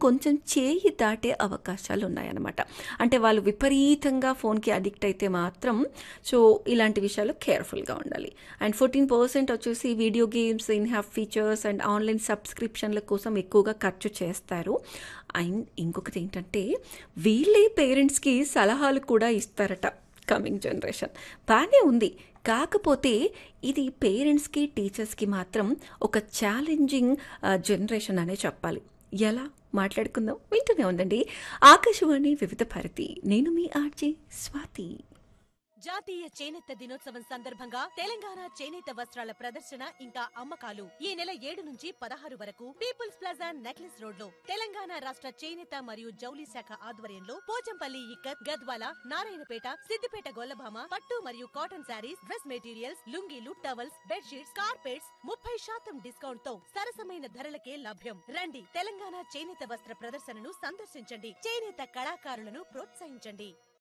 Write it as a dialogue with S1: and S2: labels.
S1: కొంచెం చేయి దాటే అవకాశాలు ఉన్నాయన్నమాట అంటే వాళ్ళు విపరీతంగా ఫోన్కి అడిక్ట్ అయితే మాత్రం సో ఇలాంటి విషయాలు కేర్ఫుల్గా ఉండాలి అండ్ ఫోర్టీన్ పర్సెంట్ వచ్చేసి video games in have features and online సబ్స్క్రిప్షన్ల కోసం ఎక్కువగా ఖర్చు చేస్తారు అండ్ ఇంకొకటి ఏంటంటే వీళ్ళే పేరెంట్స్కి సలహాలు కూడా ఇస్తారట కమింగ్ జనరేషన్ బాగానే ఉంది కాకపోతే ఇది పేరెంట్స్కి టీచర్స్కి మాత్రం ఒక ఛాలెంజింగ్ జనరేషన్ అనే చెప్పాలి ఎలా మాట్లాడుకుందాం వింటూనే ఉందండి ఆకాశవాణి వివిధ భారతి నేను మీ ఆర్జే స్వాతి
S2: జాతీయ చేనేత దినోత్సవం సందర్భంగా తెలంగాణ చేనేత వస్త్రాల ప్రదర్శన ఇంకా అమ్మకాలు ఈ నెల ఏడు నుంచి పదహారు వరకు పీపుల్స్ ప్లాజా నెక్లెస్ రోడ్ లో తెలంగాణ రాష్ట్ర చేనేత మరియు జౌలి శాఖ ఆధ్వర్యంలో పోచంపల్లి ఇక్కత్ గద్వాల నారాయణపేట సిద్దిపేట గొల్లభామ పట్టు మరియు కాటన్ శారీస్ డ్రెస్ మెటీరియల్స్ లుంగీలు టవల్స్ బెడ్షీట్స్ కార్పెట్స్ ముప్పై శాతం డిస్కౌంట్ తో సరసమైన ధరలకే లభ్యం రండి తెలంగాణ చేనేత వస్త్ర ప్రదర్శనను సందర్శించండి చేనేత కళాకారులను ప్రోత్సహించండి